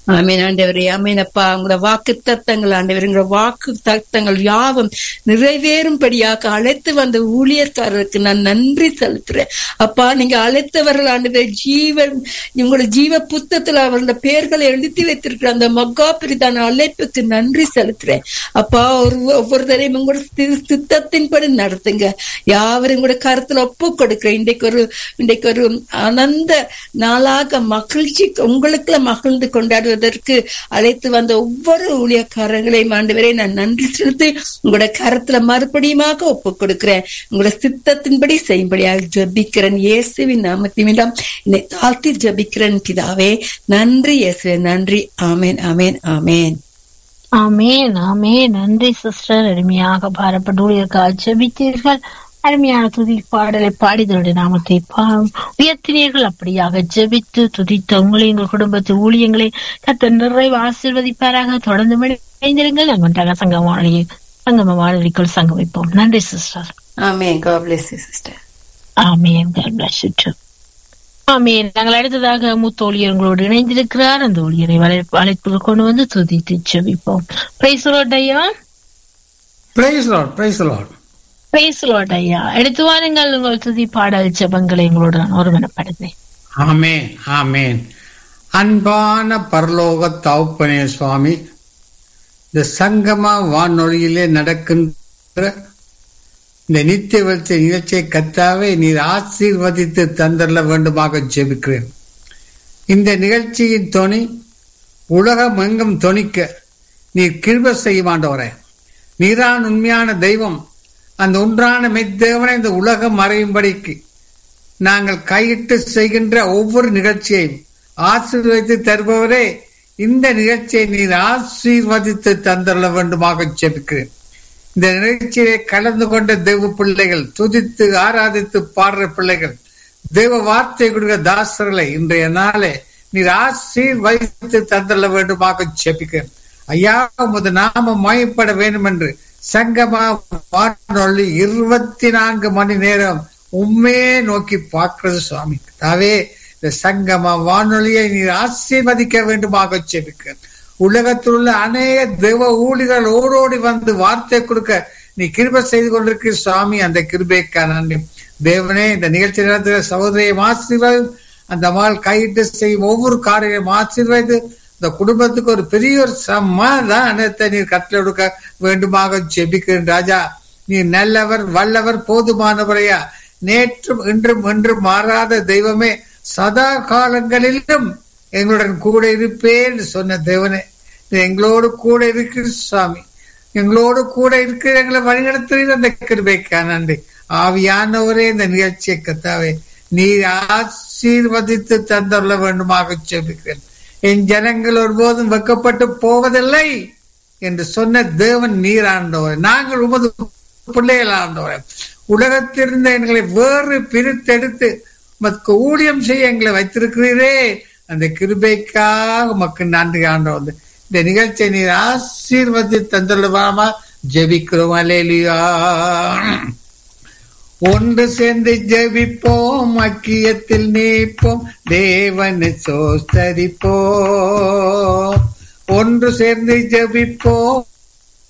ஆமீன் ஆண்டவரே ஆமீன் அப்பா உங்களோட வாக்கு தத்தங்கள் ஆண்டவர் உங்களோட வாக்கு தத்தங்கள் யாவும் நிறைவேறும்படியாக அழைத்து வந்த ஊழியர்காரருக்கு நான் நன்றி செலுத்துறேன் அப்பா நீங்க அழைத்தவர்கள் ஆண்டவர் ஜீவன் உங்களோட ஜீவ புத்தத்துல அவர்களோட பெயர்களை எழுதி வைத்திருக்கிற அந்த மகா பிரிதான அழைப்புக்கு நன்றி செலுத்துறேன் அப்பா ஒரு ஒவ்வொருத்தரையும் உங்களோட சி- சித்தத்தின்படி நடத்துங்க யாவரும் கூட கருத்துல ஒப்பு கொடுக்கிறேன் இன்றைக்கு ஒரு இன்றைக்கு ஒரு ஆனந்த நாளாக மகிழ்ச்சி உங்களுக்குள்ள மகிழ்ந்து கொண்டாடுவதற்கு அழைத்து வந்த ஒவ்வொரு ஊழியக்காரங்களையும் ஆண்டவரே நான் நன்றி செலுத்தி உங்களோட கரத்துல மறுபடியுமாக ஒப்பு கொடுக்கிறேன் உங்களோட சித்தத்தின்படி செய்யும்படியாக ஜபிக்கிறேன் இயேசுவின் நாமத்திமிடம் என்னை தாழ்த்தி ஜபிக்கிறேன் பிதாவே நன்றி இயேசுவே நன்றி ஆமேன் ஆமேன் ஆமேன் ஆமேன் ஆமேன் நன்றி சிஸ்டர் அருமையாக பாரப்பட்டு ஊழியர்கள் ஜெபித்தீர்கள் அருமையான துதி பாடலை பாடிதனுடைய நாமத்தை பா- உயர்த்தினீர்கள் அப்படியாக ஜெபித்து துதித்த உங்களை எங்கள் குடும்பத்து ஊழியங்களை கத்த நிறைவு ஆசீர்வதிப்பாராக தொடர்ந்து இணைந்திருங்கள் நாங்கள் ஒன்றாக சங்க வானொலியை சங்கம வானொலிக்குள் சங்கமிப்போம் நன்றி சிஸ்டர் ஆமேன் God bless you sister ஆமேன் God bless you too. ஆமேன் நாங்கள் அடுத்ததாக மூத்த ஊழியர் உங்களோடு இணைந்திருக்கிறார் அந்த ஊழியரை வளை- அழைப்புக்கு கொண்டு வந்து துதித்து ஜெபிப்போம் பிரைஸ் ஐயா praise lord praise lord praise ஐயா எடுத்து வாருங்கள் உங்கள் துதி பாடல் ஜெபங்களை எங்களோடு நான் ஒருமனப்படுத்தேன் ஆமேன் ஆமேன் அன்பான பரலோக தவுப்பனே சுவாமி இந்த சங்கமா வானொலியிலே நடக்கின்ற இந்த நித்திய வெளிச்ச நிகழ்ச்சியை கத்தாவே நீர் ஆசீர்வதித்து தந்தரல வேண்டுமாக ஜெபிக்கிறேன் இந்த நிகழ்ச்சியின் தொனி உலகம் எங்கும் தொனிக்க நீர் கிருப செய்யமாண்டவரே நீரான் உண்மையான தெய்வம் அந்த ஒன்றான மெத்தேவனை இந்த உலகம் மறையும்படிக்கு நாங்கள் கையிட்டு செய்கின்ற ஒவ்வொரு நிகழ்ச்சியையும் ஆசீர்வதித்து தருபவரே இந்த நிகழ்ச்சியை நீர் ஆசீர்வதித்து தந்தள்ள வேண்டுமாக ஜெபிக்கிறேன் இந்த நிகழ்ச்சியிலே கலந்து கொண்ட தெய்வ பிள்ளைகள் துதித்து ஆராதித்து பாடுற பிள்ளைகள் தெய்வ வார்த்தை கொடுக்கிற தாசர்களை இன்றைய நாளே நீர் ஆசீர்வதித்து தந்தள்ள வேண்டுமாக ஜெபிக்கிறேன் ஐயா உமது நாம மயப்பட வேண்டும் என்று சங்கமா வானொலி இருபத்தி நான்கு மணி நேரம் உண்மையே நோக்கி பார்க்கிறது சுவாமி தாவே இந்த சங்கம வானொலியை நீர் ஆசீர்வதிக்க வேண்டுமாக ஜெபிக்கிறேன் உலகத்தில் உள்ள அநேக தெய்வ ஊழிகள் ஓடோடி வந்து வார்த்தை கொடுக்க நீ கிருபை செய்து கொண்டிருக்கிற சுவாமி அந்த கிருபைக்கா நன்றி தேவனே இந்த நிகழ்ச்சி நடத்துகிற சகோதரியை ஆசீர்வாதம் அந்த மகள் கையிட்டு செய்யும் ஒவ்வொரு காரியையும் ஆசீர்வதித்து இந்த குடும்பத்துக்கு ஒரு பெரிய ஒரு சமாதானத்தை நீர் கட்டளை கொடுக்க வேண்டுமாக ஜெபிக்கிறேன் ராஜா நீ நல்லவர் வல்லவர் போதுமானவரையா நேற்றும் இன்றும் என்றும் மாறாத தெய்வமே சதா காலங்களிலும் எங்களுடன் கூட இருப்பேன் சொன்ன தேவனே நீ எங்களோடு கூட இருக்கிற சுவாமி எங்களோடு கூட இருக்கிற எங்களை வழிநடத்துகிற அந்த கிருபைக்கா நன்றி ஆவியானவரே இந்த நிகழ்ச்சியை கத்தாவே நீர் ஆசீர்வதித்து தந்துள்ள வேண்டுமாக ஜெபிக்கிறேன் என் ஜனங்கள் ஒருபோதும் வெக்கப்பட்டு போவதில்லை என்று சொன்ன தேவன் நீர் ஆண்டவர் நாங்கள் உமது பிள்ளைகள் ஆண்டவர் உலகத்திலிருந்து எங்களை வேறு பிரித்தெடுத்து உமக்கு ஊழியம் செய்ய எங்களை வைத்திருக்கிறீரே அந்த கிருபைக்காக உமக்கு நன்றி ஆண்டவர் இந்த நிகழ்ச்சியை நீர் ஆசீர்வதி தந்துள்ளவாமா ஜெபிக்கிறோம் அலேலியா ஒன்று சேர்ந்து ஜெபிப்போம் அக்கியத்தில் நீப்போம் தேவனை சோஸ்தரிப்போம் ஒன்று சேர்ந்து ஜெபிப்போம்